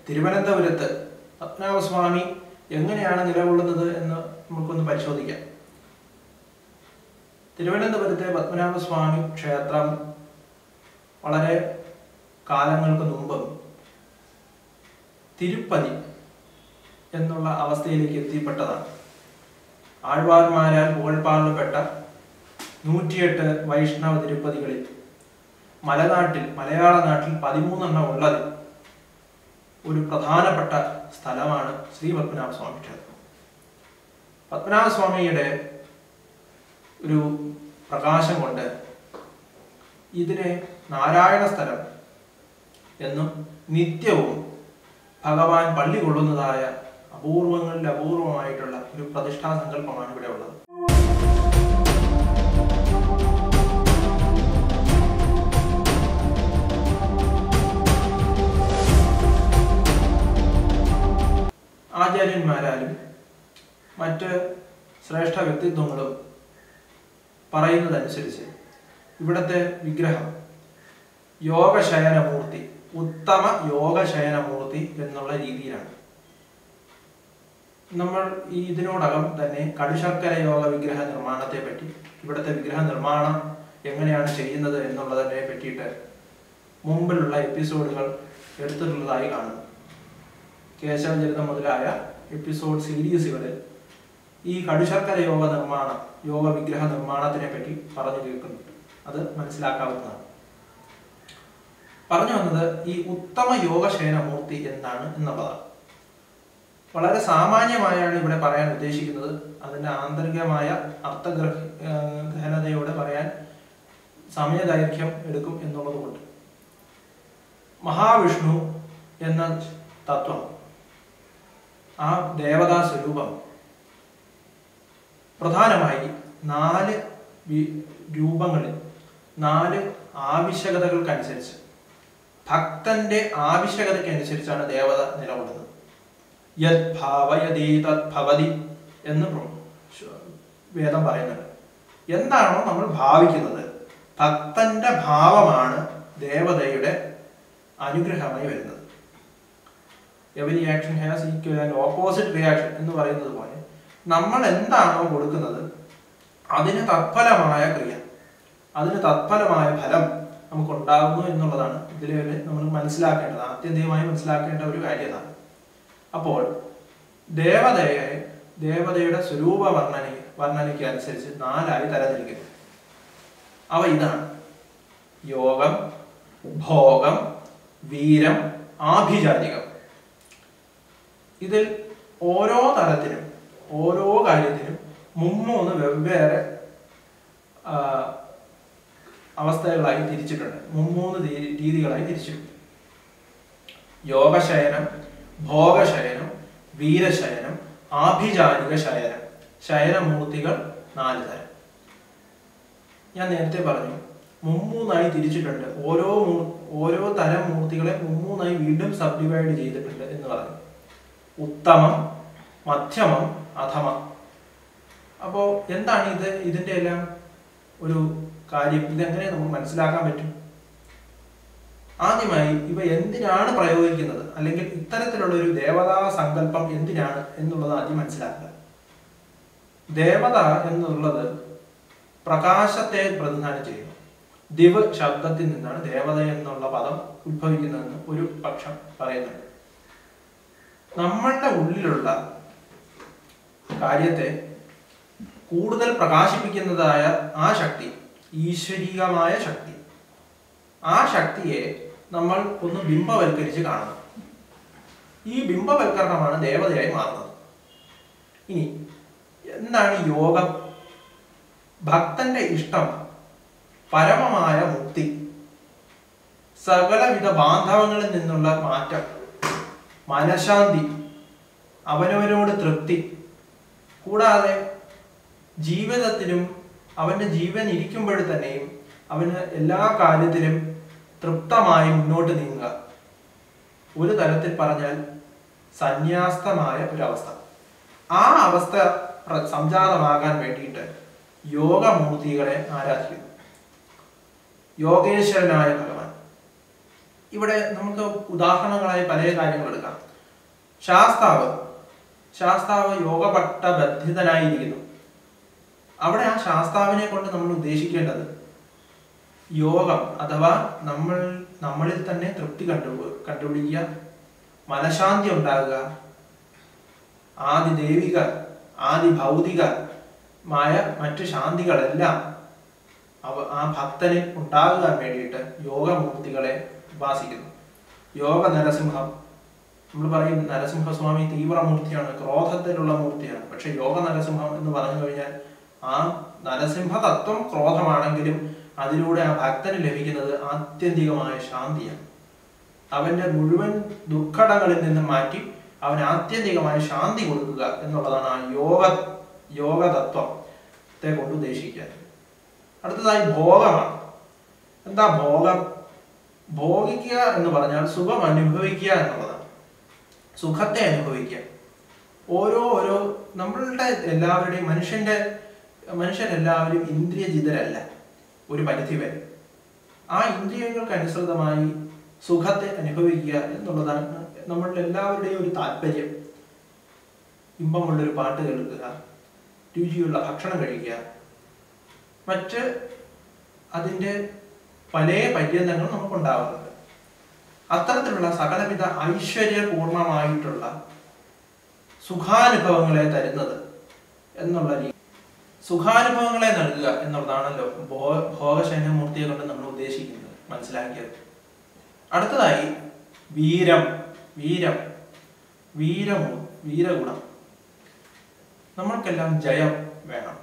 തിരുവനന്തപുരത്ത് പത്മനാഭസ്വാമി എങ്ങനെയാണ് നിലകൊള്ളുന്നത് എന്ന് നമുക്കൊന്ന് പരിശോധിക്കാം തിരുവനന്തപുരത്തെ പത്മനാഭസ്വാമി ക്ഷേത്രം വളരെ കാലങ്ങൾക്ക് മുമ്പ് തിരുപ്പതി എന്നുള്ള അവസ്ഥയിലേക്ക് എത്തിപ്പെട്ടതാണ് ആഴ്വാർമാരാൽ പുകഴ്പാടപ്പെട്ട നൂറ്റിയെട്ട് വൈഷ്ണവ തിരുപ്പതികളിൽ മലനാട്ടിൽ മലയാള നാട്ടിൽ പതിമൂന്നെണ്ണം ഉള്ളത് ഒരു പ്രധാനപ്പെട്ട സ്ഥലമാണ് ശ്രീ പത്മനാഭസ്വാമി ക്ഷേത്രം പത്മനാഭസ്വാമിയുടെ ഒരു പ്രകാശം കൊണ്ട് ഇതിനെ നാരായണ സ്ഥലം എന്നും നിത്യവും ഭഗവാൻ പള്ളി കൊള്ളുന്നതായ അപൂർവങ്ങളിൽ അപൂർവമായിട്ടുള്ള ഒരു പ്രതിഷ്ഠാ സങ്കല്പമാണ് ഇവിടെ ഉള്ളത് ആചാര്യന്മാരാലും മറ്റ് ശ്രേഷ്ഠ വ്യക്തിത്വങ്ങളും പറയുന്നതനുസരിച്ച് ഇവിടുത്തെ വിഗ്രഹം യോഗശയനമൂർത്തി ഉത്തമ യോഗശയനമൂർത്തി എന്നുള്ള രീതിയിലാണ് നമ്മൾ ഈ ഇതിനോടകം തന്നെ കടുശർക്കര യോഗ വിഗ്രഹ നിർമ്മാണത്തെ പറ്റി ഇവിടുത്തെ വിഗ്രഹ നിർമ്മാണം എങ്ങനെയാണ് ചെയ്യുന്നത് എന്നുള്ളതിനെ പറ്റിയിട്ട് മുമ്പിലുള്ള എപ്പിസോഡുകൾ എടുത്തിട്ടുള്ളതായി കാണുന്നു കേശവചരിതം മുതലായ എപ്പിസോഡ് സീരീസുകളിൽ ഈ കടുശർക്കര യോഗ നിർമ്മാണം യോഗ വിഗ്രഹ നിർമ്മാണത്തിനെ പറ്റി പറഞ്ഞു കേൾക്കുന്നുണ്ട് അത് മനസ്സിലാക്കാവുന്നതാണ് പറഞ്ഞു വന്നത് ഈ ഉത്തമ യോഗശയനമൂർത്തി എന്താണ് എന്നുള്ളതാണ് വളരെ സാമാന്യമായാണ് ഇവിടെ പറയാൻ ഉദ്ദേശിക്കുന്നത് അതിന്റെ ആന്തരികമായ അർത്ഥഗ്രഹ ഗഹനതയോടെ പറയാൻ സമയദൈർഘ്യം എടുക്കും എന്നുള്ളത് കൊണ്ട് മഹാവിഷ്ണു എന്ന തത്വം ആ ദേവതാ സ്വരൂപം പ്രധാനമായി നാല് വി- രൂപങ്ങളിൽ നാല് ആവശ്യകതകൾക്കനുസരിച്ച് ഭക്തന്റെ ആവശ്യകതയ്ക്കനുസരിച്ചാണ് ദേവത നിലകൊള്ളുന്നത് യത് ഭാവയതി തത് ഭവതി എന്ന് പ്ര- ശ- വേദം പറയുന്നുണ്ട് എന്താണോ നമ്മൾ ഭാവിക്കുന്നത് ഭക്തന്റെ ഭാവമാണ് ദേവതയുടെ അനുഗ്രഹമായി വരുന്നത് every action has equal and opposite reaction എന്ന് പറയുന്നത് പോലെ നമ്മൾ എന്താണോ കൊടുക്കുന്നത് അതിന് തത്ഫലമായ ക്രിയ അതിന് തത്ഫലമായ ഫലം നമുക്ക് ഉണ്ടാകുന്നു എന്നുള്ളതാണ് ഇതിൽ നമ്മൾ മനസ്സിലാക്കേണ്ടത് ആത്യന്തികമായി മനസ്സിലാക്കേണ്ട ഒരു കാര്യതാണ് അപ്പോൾ ദേവതയെ ദേവതയുടെ സ്വരൂപ വർണ്ണന വർണ്ണനയ്ക്ക് അനുസരിച്ച് നാലായി തരംതിരിക്കുന്നു അവ ഇതാണ് യോഗം ഭോഗം വീരം ആഭിജാതികം ഇതിൽ ഓരോ തലത്തിനും ഓരോ കാര്യത്തിനും മുമ്മൂന്ന് വെവ്വേറെ ആ, അവസ്ഥകളായി തിരിച്ചിട്ടുണ്ട് മുമ്മൂന്ന് രീ- രീതികളായി തിരിച്ചിട്ടുണ്ട് യോഗശയനം ഭോഗശയനം വീരശയനം ആഭിജാനിക ശയനം ശയനമൂർത്തികൾ നാല് തരം ഞാൻ നേരത്തെ പറഞ്ഞു മുമ്മൂന്നായി തിരിച്ചിട്ടുണ്ട് ഓരോ മൂ- ഓരോ തരം മൂർത്തികളെ മുമ്മൂന്നായി വീണ്ടും സബ് ഡിവൈഡ് ചെയ്തിട്ടുണ്ട് എന്ന് പറഞ്ഞു ഉത്തമം മധ്യമം അധമം അപ്പോ എന്താണ് ഇത് ഇതിന്റെ എല്ലാം ഒരു കാര്യം ഇതെങ്ങനെ നമുക്ക് മനസ്സിലാക്കാൻ പറ്റും ആദ്യമായി ഇവ എന്തിനാണ് പ്രയോഗിക്കുന്നത് അല്ലെങ്കിൽ ഇത്തരത്തിലുള്ള ഒരു ദേവതാ സങ്കല്പം എന്തിനാണ് എന്നുള്ളത് ആദ്യം മനസ്സിലാക്കുക ദേവത എന്നുള്ളത് പ്രകാശത്തെ പ്രതിനിധാനം ചെയ്യുന്നു ദിവ് ശബ്ദത്തിൽ നിന്നാണ് ദേവത എന്നുള്ള പദം ഉത്ഭവിക്കുന്നതെന്ന് ഒരു പക്ഷം പറയുന്നുണ്ട് നമ്മളുടെ ഉള്ളിലുള്ള കാര്യത്തെ കൂടുതൽ പ്രകാശിപ്പിക്കുന്നതായ ആ ശക്തി ഈശ്വരീയമായ ശക്തി ആ ശക്തിയെ നമ്മൾ ഒന്ന് ബിംബവൽക്കരിച്ച് കാണണം ഈ ബിംബവൽക്കരണമാണ് ദേവതയായി മാറുന്നത് ഇനി എന്താണ് ഈ യോഗം ഭക്തന്റെ ഇഷ്ടം പരമമായ മുക്തി സകലവിധ ബാന്ധവങ്ങളിൽ നിന്നുള്ള മാറ്റം മനഃശാന്തി അവനവനോട് തൃപ്തി കൂടാതെ ജീവിതത്തിലും അവന്റെ ജീവൻ ഇരിക്കുമ്പോൾ തന്നെയും അവന് എല്ലാ കാര്യത്തിലും തൃപ്തമായി മുന്നോട്ട് നീങ്ങുക ഒരു തരത്തിൽ പറഞ്ഞാൽ സന്യാസ്തമായ ഒരവസ്ഥ ആ അവസ്ഥ പ്ര- സംജാതമാകാൻ വേണ്ടിയിട്ട് യോഗമൂർത്തികളെ ആരാധിക്കുന്നു യോഗേശ്വരനായ ഭഗവാൻ ഇവിടെ നമുക്ക് ഉദാഹരണങ്ങളായി പല കാര്യങ്ങൾ എടുക്കാം ശാസ്താവ് ശാസ്താവ് യോഗപട്ട ബദ്ധിതനായിരിക്കുന്നു അവിടെ ആ ശാസ്താവിനെ കൊണ്ട് നമ്മൾ ഉദ്ദേശിക്കേണ്ടത് യോഗം അഥവാ നമ്മൾ നമ്മളിൽ തന്നെ തൃപ്തി കണ്ടു കണ്ടുപിടിക്കുക മനഃശാന്തി ഉണ്ടാകുക ആദി ദൈവിക ആദി ഭൗതികമായ മറ്റു ശാന്തികളെല്ലാം അവ ആ ഭക്തന് ഉണ്ടാകുവാൻ വേണ്ടിയിട്ട് യോഗമൂർത്തികളെ ഉപാസിക്കുന്നു യോഗ നരസിംഹം നമ്മൾ പറയും നരസിംഹസ്വാമി തീവ്രമൂർത്തിയാണ് ക്രോധത്തിലുള്ള മൂർത്തിയാണ് പക്ഷെ യോഗ നരസിംഹം എന്ന് പറഞ്ഞു കഴിഞ്ഞാൽ ആ നരസിംഹ തത്വം ക്രോധമാണെങ്കിലും അതിലൂടെ ആ ഭക്തന് ലഭിക്കുന്നത് ആത്യന്തികമായ ശാന്തിയാണ് അവന്റെ മുഴുവൻ ദുർഘടങ്ങളിൽ നിന്നും മാറ്റി അവന് ആത്യന്തികമായ ശാന്തി കൊടുക്കുക എന്നുള്ളതാണ് ആ യോഗ യോഗ തത്വത്തെ കൊണ്ട് ഉദ്ദേശിക്കുക അടുത്തതായി ഭോഗമാണ് എന്താ ഭോഗം ഭോഗിക്കുക എന്ന് പറഞ്ഞാൽ സുഖം അനുഭവിക്കുക എന്നുള്ളതാണ് സുഖത്തെ അനുഭവിക്കുക ഓരോ ഓരോ നമ്മളുടെ എല്ലാവരുടെയും മനുഷ്യന്റെ മനുഷ്യരെല്ലാവരും ഇന്ദ്രിയജിതരല്ല ഒരു പരിധി വരെ ആ ഇന്ദ്രിയങ്ങൾക്ക് അനുസൃതമായി സുഖത്തെ അനുഭവിക്കുക എന്നുള്ളതാണ് നമ്മളുടെ എല്ലാവരുടെയും ഒരു താല്പര്യം ഇമ്പമുള്ളൊരു പാട്ട് കേൾക്കുക രുചിയുള്ള ഭക്ഷണം കഴിക്കുക മറ്റ് അതിൻ്റെ പല പര്യന്തങ്ങളും നമുക്കുണ്ടാവുന്നുണ്ട് അത്തരത്തിലുള്ള സകലവിധ ഐശ്വര്യപൂർണമായിട്ടുള്ള സുഖാനുഭവങ്ങളെ തരുന്നത് എന്നുള്ള രീതി സുഖാനുഭവങ്ങളെ നൽകുക എന്നുള്ളതാണല്ലോ ഭോ ഭോഗശയനമൂർത്തിയെ കൊണ്ട് നമ്മൾ ഉദ്ദേശിക്കുന്നത് മനസ്സിലാക്കിയത് അടുത്തതായി വീരം വീരം വീരമു വീരഗുണം നമ്മൾക്കെല്ലാം ജയം വേണം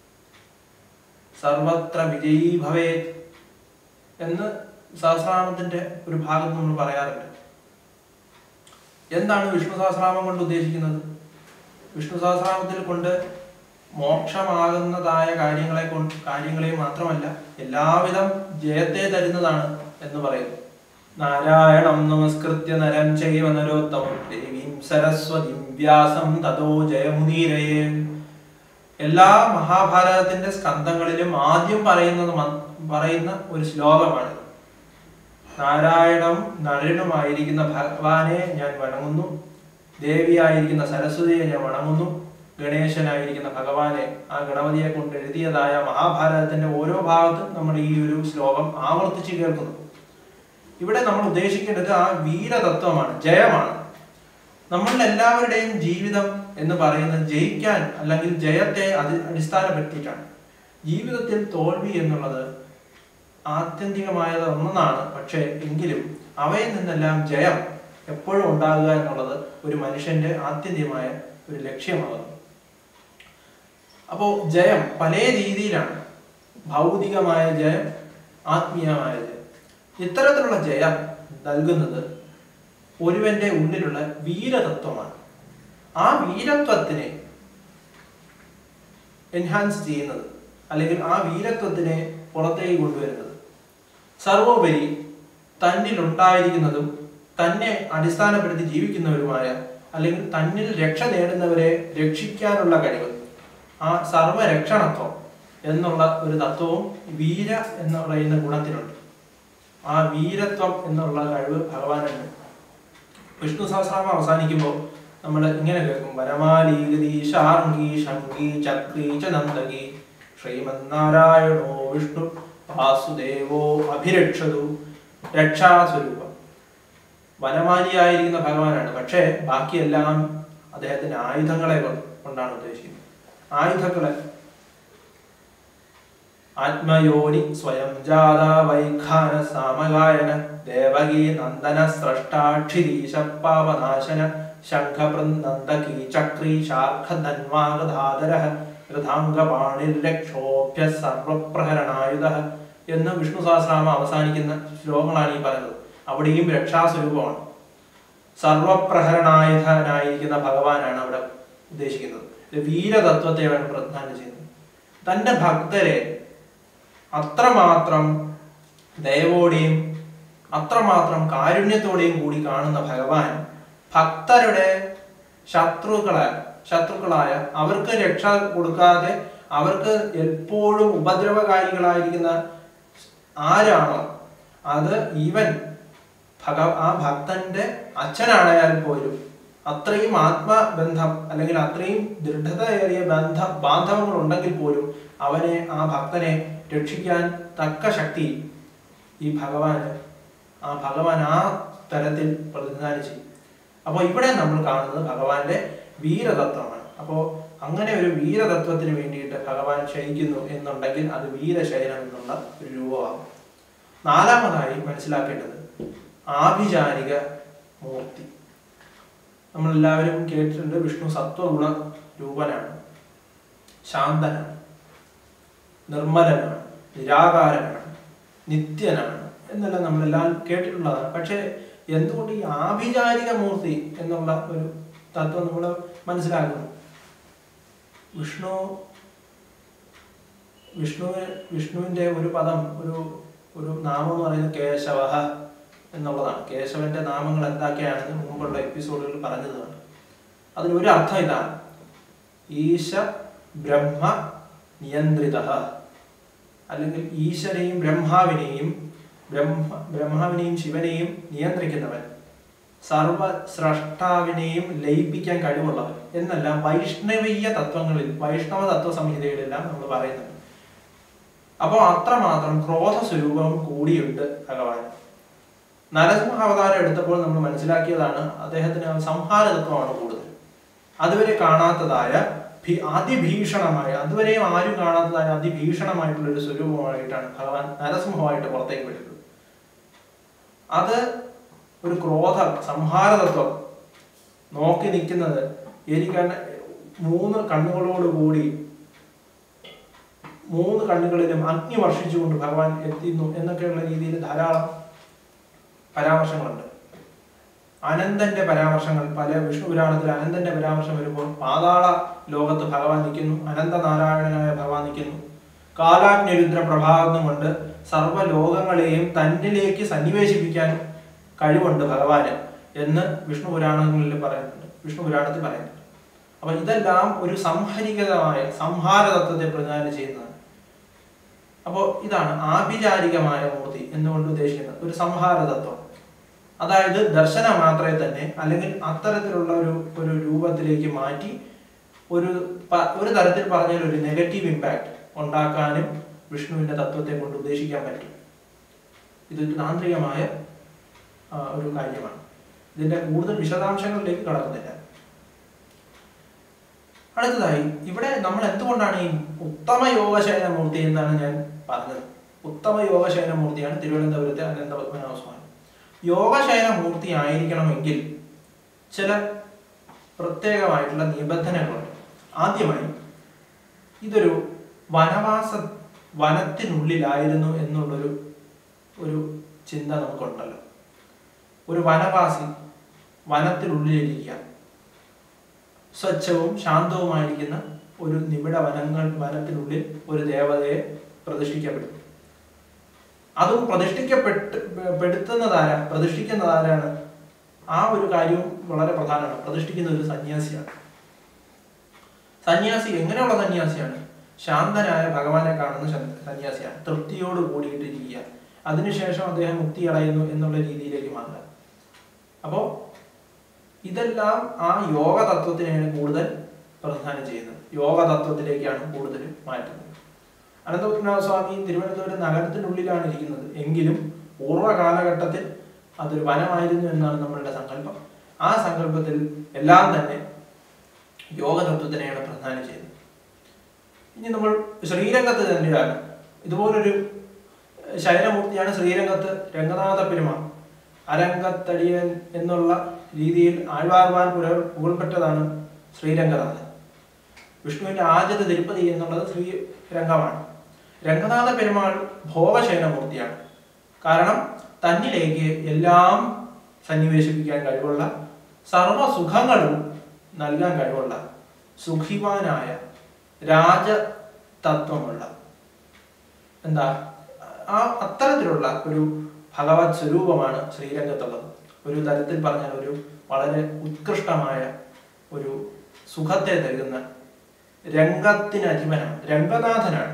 സർവത്ര വിജയീ ഭവേത് എന്ന് സഹസ്രനാമത്തിന്റെ ഒരു ഭാഗത്ത് നമ്മൾ പറയാറുണ്ട് എന്താണ് വിഷ്ണു സഹസ്രനാമം കൊണ്ട് ഉദ്ദേശിക്കുന്നത് വിഷ്ണു സഹസ്രനാമത്തിൽ കൊണ്ട് മോക്ഷമാകുന്നതായ കാര്യങ്ങളെ കൊണ്ട് കാര്യങ്ങളെ മാത്രമല്ല എല്ലാവിധം ജയത്തെ തരുന്നതാണ് എന്ന് പറയുന്നു നാരായണം നമസ്കൃത്യ നരം ചൈവ നരോത്തമം ദേവീം സരസ്വതിം വ്യാസം തതോ ജയമുദീരയേ എല്ലാ മഹാഭാരതത്തിന്റെ സ്കന്ധങ്ങളിലും ആദ്യം പറയുന്നത് മ- പറയുന്ന ഒരു ശ്ലോകമാണ് നാരായണം നരനുമായിരിക്കുന്ന ഭഗവാനെ ഞാൻ വണങ്ങുന്നു ദേവിയായിരിക്കുന്ന സരസ്വതിയെ ഞാൻ വണങ്ങുന്നു ഗണേശനായിരിക്കുന്ന ഭഗവാനെ ആ ഗണപതിയെ കൊണ്ട് എഴുതിയതായ മഹാഭാരതത്തിന്റെ ഓരോ ഭാഗത്തും നമ്മൾ ഈ ഒരു ശ്ലോകം ആവർത്തിച്ച് കേൾക്കുന്നു ഇവിടെ നമ്മൾ ഉദ്ദേശിക്കേണ്ടത് ആ വീരതത്വമാണ് ജയമാണ് നമ്മളുടെ എല്ലാവരുടെയും ജീവിതം എന്ന് പറയുന്നത് ജയിക്കാൻ അല്ലെങ്കിൽ ജയത്തെ അത് അടിസ്ഥാനപ്പെടുത്തിയിട്ടാണ് ജീവിതത്തിൽ തോൽവി എന്നുള്ളത് ആത്യന്തികമായത് ഒന്നാണ് പക്ഷേ എങ്കിലും അവയിൽ നിന്നെല്ലാം ജയം എപ്പോഴും ഉണ്ടാകുക എന്നുള്ളത് ഒരു മനുഷ്യന്റെ ആത്യന്തികമായ ഒരു ലക്ഷ്യമാകുന്നു അപ്പോൾ ജയം പല രീതിയിലാണ് ഭൗതികമായ ജയം ആത്മീയമായ ജയം ഇത്തരത്തിലുള്ള ജയം നൽകുന്നത് ഒരുവന്റെ ഉള്ളിലുള്ള വീരതത്വമാണ് ആ വീരത്വത്തിനെ എൻഹാൻസ് ചെയ്യുന്നത് അല്ലെങ്കിൽ ആ വീരത്വത്തിനെ പുറത്തേക്ക് കൊണ്ടുവരുന്നത് സർവോപരി തന്നിൽ ഉണ്ടായിരിക്കുന്നതും തന്നെ അടിസ്ഥാനപ്പെടുത്തി ജീവിക്കുന്നവരുമായ അല്ലെങ്കിൽ തന്നിൽ രക്ഷ നേടുന്നവരെ രക്ഷിക്കാനുള്ള കഴിവ് ആ സർവരക്ഷണത്വം എന്നുള്ള ഒരു തത്വവും വീര എന്ന് പറയുന്ന ഗുണത്തിലുണ്ട് ആ വീരത്വം എന്നുള്ള കഴിവ് ഭഗവാനുണ്ട് വിഷ്ണു സഹസ്രാമം അവസാനിക്കുമ്പോൾ നമ്മൾ ഇങ്ങനെ കേൾക്കും വനമാലീഗതി ശാർഗി ശങ്കി ചക്രി ച നന്ദകി ശ്രീമന്നാരായണോ വിഷ്ണു വാസുദേവോ അഭിരക്ഷതു രക്ഷാസ്വരൂപം വനമാലിയായിരിക്കുന്ന ഭഗവാനാണ് പക്ഷേ ബാക്കിയെല്ലാം അദ്ദേഹത്തിന്റെ ആയുധങ്ങളെ കൊ- കൊണ്ടാണ് ഉദ്ദേശിക്കുന്നത് ആയുധങ്ങളെ ആത്മയോനി സ്വയം ജാത വൈഖാന സാമഗായന ദേവകീ നന്ദന സ്രഷ്ടാക്ഷിരീശ പാപനാശന ശംഖപൃന്ദകീ ചക്രീ ശാഖ ധന്വാഗധാധര രഥാംഗപാണിർരക്ഷോഭ്യ സർവപ്രഹരണായുധ എന്ന് വിഷ്ണു സഹസ്രനാമം അവസാനിക്കുന്ന ശ്ലോകങ്ങളാണ് ഈ പറയുന്നത് അവിടെയും രക്ഷാസ്വരൂപമാണ് സർവപ്രഹരണായുധനായിരിക്കുന്ന ഭഗവാനാണ് അവിടെ ഉദ്ദേശിക്കുന്നത് ഇത് വീരതത്വത്തെയാണ് പ്രധാനം ചെയ്യുന്നത് തന്റെ ഭക്തരെ അത്രമാത്രം ദയവോടെയും അത്രമാത്രം കാരുണ്യത്തോടെയും കൂടി കാണുന്ന ഭഗവാൻ ഭക്തരുടെ ശത്രുക്കളെ ശത്രുക്കളായ അവർക്ക് രക്ഷ കൊടുക്കാതെ അവർക്ക് എപ്പോഴും ഉപദ്രവകാരികളായിരിക്കുന്ന ആരാണോ അത് ഇവൻ ഭഗ ആ ഭക്തന്റെ അച്ഛനാണയാൽ പോലും അത്രയും ആത്മബന്ധം അല്ലെങ്കിൽ അത്രയും ദൃഢതയേറിയ ബന്ധ ബാന്ധവങ്ങൾ ഉണ്ടെങ്കിൽ പോലും അവനെ ആ ഭക്തനെ രക്ഷിക്കാൻ തക്ക ശക്തി ഈ ഭഗവാന് ആ ഭഗവാൻ ആ തരത്തിൽ പ്രതിനിധാനം ചെയ്യും അപ്പോൾ ഇവിടെ നമ്മൾ കാണുന്നത് ഭഗവാന്റെ വീരതത്വമാണ് അപ്പോൾ അങ്ങനെ ഒരു വീരതത്വത്തിന് വേണ്ടിയിട്ട് ഭഗവാൻ ശയിക്കുന്നു എന്നുണ്ടെങ്കിൽ അത് വീരശയനം എന്നുള്ള ഒരു രൂപമാകും നാലാമതായി മനസ്സിലാക്കേണ്ടത് ആഭിചാരിക മൂർത്തി നമ്മളെല്ലാവരും കേട്ടിട്ടുണ്ട് വിഷ്ണു സത്വഗുണ രൂപനാണ് ശാന്തനാണ് നിർമ്മലനാണ് നിരാകാരനാണ് നിത്യനാണ് എന്നെല്ലാം നമ്മളെല്ലാം കേട്ടിട്ടുള്ളതാണ് പക്ഷേ എന്തുകൊണ്ട് ഈ ആഭിചാരിക മൂർത്തി എന്നുള്ള ഒരു തത്വം നമ്മൾ മനസ്സിലാക്കുന്നു വിഷ്ണു വിഷ്ണു വിഷ്ണുവിന്റെ ഒരു പദം ഒരു ഒരു നാമം എന്ന് പറയുന്നത് കേശവ എന്നുള്ളതാണ് കേശവന്റെ നാമങ്ങൾ എന്തൊക്കെയാണെന്ന് മുമ്പുള്ള എപ്പിസോഡുകളിൽ പറഞ്ഞതാണ് അതിന് ഒരു അർത്ഥം ഇതാണ് ഈശ ബ്രഹ്മ നിയന്ത്രിത അല്ലെങ്കിൽ ഈശ്വരെയും ബ്രഹ്മാവിനെയും ബ്രഹ്മ ബ്രഹ്മാവിനെയും ശിവനെയും നിയന്ത്രിക്കുന്നവൻ സർവ സ്രഷ്ടാവിനെയും ലയിപ്പിക്കാൻ കഴിവുള്ളവൻ എന്നെല്ലാം വൈഷ്ണവീയ തത്വങ്ങളിൽ വൈഷ്ണവ തത്വ സംഹിതയിലെല്ലാം നമ്മൾ പറയുന്നുണ്ട് അപ്പോൾ അത്രമാത്രം ക്രോധ സ്വരൂപം കൂടിയുണ്ട് ഭഗവാൻ നരസിംഹ അവതാരം എടുത്തപ്പോൾ നമ്മൾ മനസ്സിലാക്കിയതാണ് അദ്ദേഹത്തിന് സംഹാര തത്വമാണ് കൂടുതൽ അതുവരെ കാണാത്തതായ ഭീ- അതിഭീഷണമായ അതുവരെയും ആരും കാണാത്തതായ അതിഭീഷണമായിട്ടുള്ള ഒരു സ്വരൂപമായിട്ടാണ് ഭഗവാൻ നരസിംഹമായിട്ട് പുറത്തേക്ക് വരുന്നത് അത് ഒരു ക്രോധ സംഹാര തത്വം നോക്കി നിൽക്കുന്നത് എനിക്ക് മൂന്ന് കണ്ണുകളോട് കൂടി മൂന്ന് കണ്ണുകളിലും അഗ്നി വർഷിച്ചുകൊണ്ട് ഭഗവാൻ എത്തുന്നു എന്നൊക്കെയുള്ള രീതിയിൽ ധാരാളം പരാമർശങ്ങളുണ്ട് അനന്തന്റെ പരാമർശങ്ങൾ പല വിഷ്ണു പുരാണത്തിൽ അനന്തന്റെ പരാമർശം വരുമ്പോൾ പാതാള ലോകത്ത് ഭഗവാൻ നിൽക്കുന്നു അനന്തനാരായണനായ ഭഗവാൻ നിൽക്കുന്നു കാലാഗ്നിരുദ്ര പ്രഭാവം കൊണ്ട് സർവ്വ ലോകങ്ങളെയും തന്നിലേക്ക് സന്നിവേശിപ്പിക്കാൻ കഴിവുണ്ട് ഭഗവാന് എന്ന് വിഷ്ണു പുരാണങ്ങളിൽ പറയുന്നുണ്ട് വിഷ്ണു പുരാണത്തിൽ പറയുന്നുണ്ട് അപ്പൊ ഇതെല്ലാം ഒരു സംഹരികതമായ സംഹാര തത്വത്തെ പ്രതിനിധാനം ചെയ്യുന്നതാണ് അപ്പോൾ ഇതാണ് ആഭിചാരികമായ മൂർത്തി എന്നുകൊണ്ട് ഉദ്ദേശിക്കുന്നത് ഒരു സംഹാര തത്വം അതായത് ദർശന മാത്രമേ തന്നെ അല്ലെങ്കിൽ അത്തരത്തിലുള്ള ഒരു ഒരു രൂപത്തിലേക്ക് മാറ്റി ഒരു പ- ഒരു തരത്തിൽ പറഞ്ഞാൽ ഒരു നെഗറ്റീവ് ഇമ്പാക്റ്റ് ഉണ്ടാക്കാനും വിഷ്ണുവിന്റെ തത്വത്തെ കൊണ്ട് ഉദ്ദേശിക്കാൻ പറ്റും ഇത് താന്ത്രികമായ ആ, ഒരു കാര്യമാണ് ഇതിന്റെ കൂടുതൽ വിശദാംശങ്ങളിലേക്ക് കടക്കുന്നില്ല അടുത്തതായി ഇവിടെ നമ്മൾ എന്തുകൊണ്ടാണ് ഈ ഉത്തമ യോഗശയന മൂർത്തി എന്നാണ് ഞാൻ പറഞ്ഞത് ഉത്തമ യോഗശയന മൂർത്തിയാണ് തിരുവനന്തപുരത്തെ അനന്തപത്മനാഭ സ്വാമി യോഗശയന മൂർത്തി ആയിരിക്കണമെങ്കിൽ ചില പ്രത്യേകമായിട്ടുള്ള നിബന്ധനകളുണ്ട് ആദ്യമായി ഇതൊരു വനവാസ വനത്തിനുള്ളിലായിരുന്നു എന്നുള്ളൊരു ഒരു ചിന്ത നമുക്കുണ്ടല്ലോ ഒരു വനവാസി വനത്തിനുള്ളിലിരിക്കുക സ്വച്ഛവും ശാന്തവുമായിരിക്കുന്ന ഒരു നിബിഡ വനങ്ങൾ വനത്തിനുള്ളിൽ ഒരു ദേവതയെ പ്രതിഷ്ഠിക്കപ്പെടും അതും പ്രതിഷ്ഠിക്കപ്പെട്ട് പെടുത്തുന്നതാരാ പ്രതിഷ്ഠിക്കുന്നതാരാണ് ആ ഒരു കാര്യവും വളരെ പ്രധാനമാണ് പ്രതിഷ്ഠിക്കുന്ന ഒരു സന്യാസിയാണ് സന്യാസി എങ്ങനെയുള്ള സന്യാസിയാണ് ശാന്തനായ ഭഗവാനെ കാണുന്ന ശ- സന്യാസിയാണ് തൃപ്തിയോട് കൂടിയിട്ടിരിക്കുക അതിനുശേഷം അദ്ദേഹം മുക്തി അടയുന്നു എന്നുള്ള രീതിയിലേക്ക് മാറുക അപ്പോ ഇതെല്ലാം ആ യോഗ തത്വത്തിനെയാണ് കൂടുതൽ പ്രധാനം ചെയ്യുന്നത് യോഗ തത്വത്തിലേക്കാണ് കൂടുതൽ മാറ്റുന്നത് അനന്തപത്മനാഭ സ്വാമി തിരുവനന്തപുരം നഗരത്തിനുള്ളിലാണ് ഇരിക്കുന്നത് എങ്കിലും പൂർവ്വ കാലഘട്ടത്തിൽ അതൊരു വനമായിരുന്നു എന്നാണ് നമ്മളുടെ സങ്കല്പം ആ സങ്കല്പത്തിൽ എല്ലാം തന്നെ യോഗ തത്വത്തിനെയാണ് പ്രധാനം ചെയ്യുന്നത് ഇനി നമ്മൾ ശ്രീരംഗത്ത് തന്നെയാണ് ഇതുപോലൊരു ശയനമൂർത്തിയാണ് ശ്രീരംഗത്ത് രംഗനാഥ പെരുമാൾ അരങ്കത്തടിയൻ എന്നുള്ള രീതിയിൽ ആഴ്വാർവാൻ പുര പുകൾപ്പെട്ടതാണ് ശ്രീരംഗനാഥൻ വിഷ്ണുവിന്റെ ആദ്യത്തെ തിരുപ്പതി എന്നുള്ളത് ശ്രീരംഗമാണ് രംഗനാഥ പെരുമാൾ ഭോഗശയനമൂർത്തിയാണ് കാരണം തന്നിലേക്ക് എല്ലാം സന്നിവേശിപ്പിക്കാൻ കഴിവുള്ള സർവസുഖങ്ങളും നൽകാൻ കഴിവുള്ള സുഖിവാനായ രാജതത്വമുള്ള എന്താ ആ അത്തരത്തിലുള്ള ഒരു ഭഗവത് സ്വരൂപമാണ് ശ്രീരംഗത്തുള്ളത് ഒരു തരത്തിൽ പറഞ്ഞാൽ ഒരു വളരെ ഉത്കൃഷ്ടമായ ഒരു സുഖത്തെ നൽകുന്ന രംഗത്തിന് അധിപനാണ് രംഗനാഥനാണ്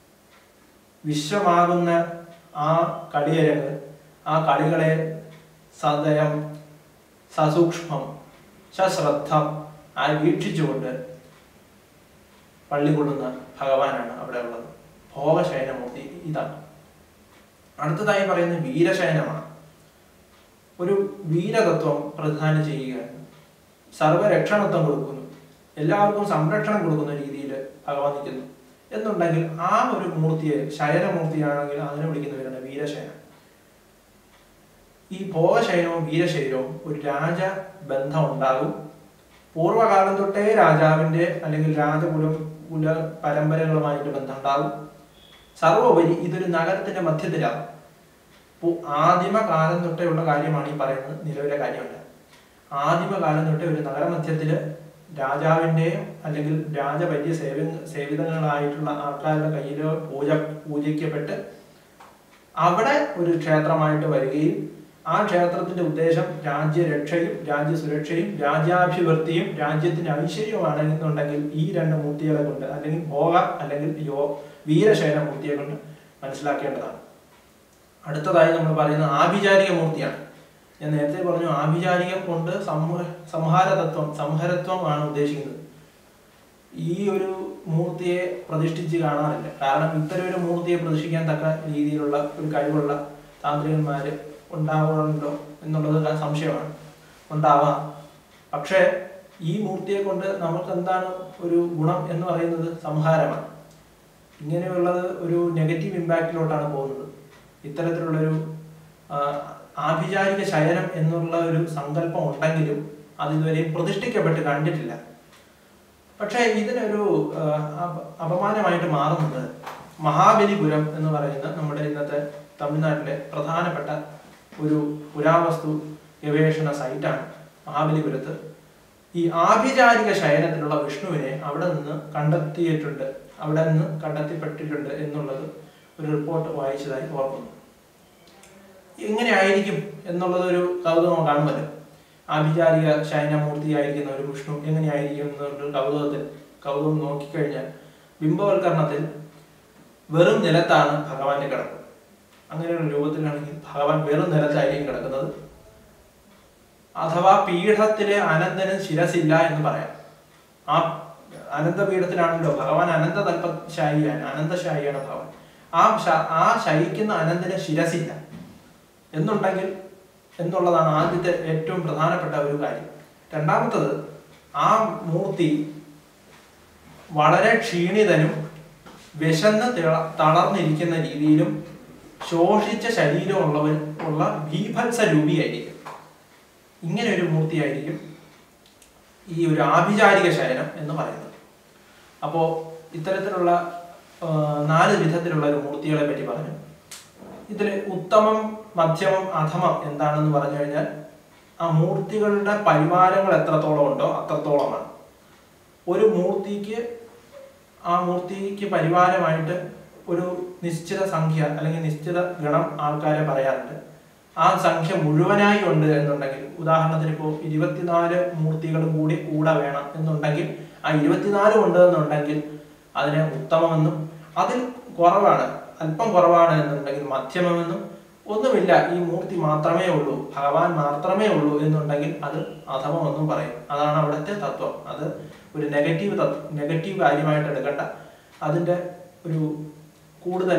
വിശ്വമാകുന്ന ആ കളിയരങ്ങ് ആ കളികളെ സദയം സസൂക്ഷ്മം സശ്രദ്ധം ആ വീക്ഷിച്ചുകൊണ്ട് പള്ളി കൊള്ളുന്ന ഭഗവാനാണ് അവിടെ ഉള്ളത് ഭോഗശയനമൂർത്തി ഇതാണ് അടുത്തതായി പറയുന്നത് വീരശയനമാണ് ഒരു വീരതത്വം പ്രധാനം ചെയ്യുകയാണ് സർവരക്ഷണത്വം കൊടുക്കുന്നു എല്ലാവർക്കും സംരക്ഷണം കൊടുക്കുന്ന രീതിയിൽ ഭഗവാൻ നിൽക്കുന്നു എന്നുണ്ടെങ്കിൽ ആ ഒരു മൂർത്തിയെ ശയനമൂർത്തിയാണെങ്കിൽ അതിനെ വിളിക്കുന്നവരാണ് വീരശയനം ഈ ഭോഗശയനവും വീരശൈലവും ഒരു രാജ ബന്ധം ഉണ്ടാകും പൂർവ്വകാലം തൊട്ടേ രാജാവിന്റെ അല്ലെങ്കിൽ രാജകുലം കുല പരമ്പരകളുമായിട്ട് ബന്ധം ഉണ്ടാകും സർവോപരി ഇതൊരു നഗരത്തിന്റെ മധ്യത്തിലാണ് പു- ആദിമ കാലം തൊട്ടേ ഉള്ള കാര്യമാണ് ഈ പറയുന്നത് നിലവിലെ കാര്യമല്ല ആദിമ കാലം തൊട്ടേ ഒരു നഗരമധ്യത്തില് രാജാവിന്റെയും അല്ലെങ്കിൽ രാജപര്യ സേവ സേവിതങ്ങളായിട്ടുള്ള ആൾക്കാരുടെ കയ്യിൽ പൂജ പൂജിക്കപ്പെട്ട് അവിടെ ഒരു ക്ഷേത്രമായിട്ട് വരികയും ആ ക്ഷേത്രത്തിന്റെ ഉദ്ദേശം രാജ്യരക്ഷയും രാജ്യസുരക്ഷയും രാജ്യാഭിവൃദ്ധിയും രാജ്യത്തിന്റെ ഐശ്വര്യമാണെന്നുണ്ടെങ്കിൽ ഈ രണ്ട് മൂർത്തികളെ കൊണ്ട് അല്ലെങ്കിൽ ഭോഗ അല്ലെങ്കിൽ യോ വീരശൈല മൂർത്തിയെ കൊണ്ട് മനസ്സിലാക്കേണ്ടതാണ് അടുത്തതായി നമ്മൾ പറയുന്നത് ആഭിചാരിക മൂർത്തിയാണ് ഞാൻ നേരത്തെ പറഞ്ഞു ആഭിചാരികം കൊണ്ട് സംഹ- സംഹാരതത്വം സംഹരത്വമാണ് ഉദ്ദേശിക്കുന്നത് ഈ ഒരു മൂർത്തിയെ പ്രതിഷ്ഠിച്ച് കാണാറില്ല കാരണം ഇത്തരം ഒരു മൂർത്തിയെ പ്രതിഷ്ഠിക്കാൻ തക്ക രീതിയിലുള്ള ഒരു കഴിവുള്ള താന്ത്രികന്മാര് ഉണ്ടാവുന്നുണ്ടോ എന്നുള്ളത് സംശയമാണ് ഉണ്ടാവാം പക്ഷേ ഈ മൂർത്തിയെ കൊണ്ട് നമുക്ക് എന്താണ് ഒരു ഗുണം എന്ന് പറയുന്നത് സംഹാരമാണ് ഇങ്ങനെയുള്ളത് ഒരു നെഗറ്റീവ് ഇമ്പാക്റ്റിലോട്ടാണ് പോകുന്നത് ഇത്തരത്തിലുള്ളൊരു ആ, ആഭിചാരിക ശയനം എന്നുള്ള ഒരു സങ്കല്പം ഉണ്ടെങ്കിലും അത് ഇതുവരെ പ്രതിഷ്ഠിക്കപ്പെട്ട് കണ്ടിട്ടില്ല പക്ഷേ ഇതിനൊരു ആ, അപ- അപമാനമായിട്ട് മാറുന്നത് മഹാബലിപുരം എന്ന് പറയുന്ന നമ്മുടെ ഇന്നത്തെ തമിഴ്നാട്ടിലെ പ്രധാനപ്പെട്ട ഒരു പുരാവസ്തു ഗവേഷണ സൈറ്റാണ് മഹാബലിപുരത്ത് ഈ ആഭിചാരിക ശയനത്തിലുള്ള വിഷ്ണുവിനെ അവിടെ നിന്ന് കണ്ടെത്തിയിട്ടുണ്ട് അവിടെ നിന്ന് കണ്ടെത്തിപ്പെട്ടിട്ടുണ്ട് എന്നുള്ളത് ഒരു റിപ്പോർട്ട് വായിച്ചതായി ഓർക്കുന്നു എങ്ങനെയായിരിക്കും എന്നുള്ളത് ഒരു കൗതുകം കാണുമല്ലോ ആഭിചാരിക ശയനമൂർത്തിയായിരിക്കുന്ന ഒരു വിഷ്ണു എങ്ങനെയായിരിക്കും എന്നൊരു കൗതുകത്തിൽ കൗതുകം നോക്കിക്കഴിഞ്ഞാൽ ബിംബവൽക്കരണത്തിൽ വെറും നിലത്താണ് ഭഗവാന്റെ കിടപ്പ് അങ്ങനെയുള്ള രൂപത്തിലാണെങ്കിൽ ഭഗവാൻ വെറും നിലത്തായിരിക്കും കിടക്കുന്നത് അഥവാ പീഠത്തിലെ അനന്തന് ശിരസില്ല എന്ന് പറയാം ആ അനന്തപീഠത്തിലാണല്ലോ ഭഗവാൻ അനന്ത തൽപശായിയാണ് അനന്തശായിയാണ് ഭഗവാൻ ആ ശ- ആ ശയിക്കുന്ന അനന്തന് ശിരസില്ല എന്നുണ്ടെങ്കിൽ എന്നുള്ളതാണ് ആദ്യത്തെ ഏറ്റവും പ്രധാനപ്പെട്ട ഒരു കാര്യം രണ്ടാമത്തത് ആ മൂർത്തി വളരെ ക്ഷീണിതനും വിശന്ന് തിള- തളർന്നിരിക്കുന്ന രീതിയിലും ശോഷിച്ച ശരീരമുള്ളവൻ ഉള്ള ഭീഭത്സ രൂപിയായിരിക്കും ഇങ്ങനെ ഒരു മൂർത്തിയായിരിക്കും ഈ ഒരു ആഭിചാരിക ശയനം എന്ന് പറയുന്നത് അപ്പോൾ ഇത്തരത്തിലുള്ള ആ, നാല് വിധത്തിലുള്ള ഒരു മൂർത്തികളെ പറ്റി പറഞ്ഞു ഇതിൽ ഉത്തമം മധ്യമം അധമം എന്താണെന്ന് പറഞ്ഞു കഴിഞ്ഞാൽ ആ മൂർത്തികളുടെ പരിവാരങ്ങൾ എത്രത്തോളം ഉണ്ടോ അത്രത്തോളമാണ് ഒരു മൂർത്തിക്ക് ആ മൂർത്തിക്ക് പരിവാരമായിട്ട് ഒരു നിശ്ചിത സംഖ്യ അല്ലെങ്കിൽ നിശ്ചിത ഗണം ആൾക്കാരെ പറയാറുണ്ട് ആ സംഖ്യ മുഴുവനായി ഉണ്ട് എന്നുണ്ടെങ്കിൽ ഉദാഹരണത്തിന് ഇപ്പോൾ ഇരുപത്തിനാല് മൂർത്തികളും കൂടി കൂടെ വേണം എന്നുണ്ടെങ്കിൽ ആ ഇരുപത്തിനാല് ഉണ്ട് എന്നുണ്ടെങ്കിൽ അതിനെ ഉത്തമമെന്നും അതിൽ കുറവാണ് അല്പം കുറവാണ് എന്നുണ്ടെങ്കിൽ മധ്യമമെന്നും ഒന്നുമില്ല ഈ മൂർത്തി മാത്രമേ ഉള്ളൂ ഭഗവാൻ മാത്രമേ ഉള്ളൂ എന്നുണ്ടെങ്കിൽ അത് അധമമെന്നും പറയും അതാണ് അവിടുത്തെ തത്വം അത് ഒരു നെഗറ്റീവ് തത്വം നെഗറ്റീവ് കാര്യമായിട്ട് എടുക്കണ്ട അതിൻ്റെ ഒരു കൂടുതൽ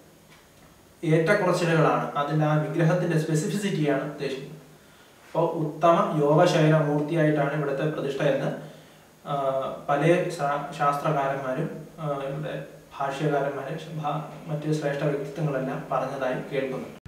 ഏറ്റക്കുറച്ചിലുകളാണ് അതിൻ്റെ ആ വിഗ്രഹത്തിന്റെ സ്പെസിഫിസിറ്റിയാണ് ഉദ്ദേശിക്കുന്നത് അപ്പോൾ ഉത്തമ യോഗശൈല മൂർത്തിയായിട്ടാണ് ഇവിടുത്തെ പ്രതിഷ്ഠ എന്ന് ആ, പല ശാ- ശാസ്ത്രകാരന്മാരും ആ, ഇവിടെ ഭാഷ്യകാരന്മാരും ഭ- മറ്റ് ശ്രേഷ്ഠ വ്യക്തിത്വങ്ങളെല്ലാം പറഞ്ഞതായി കേൾക്കുന്നുണ്ട്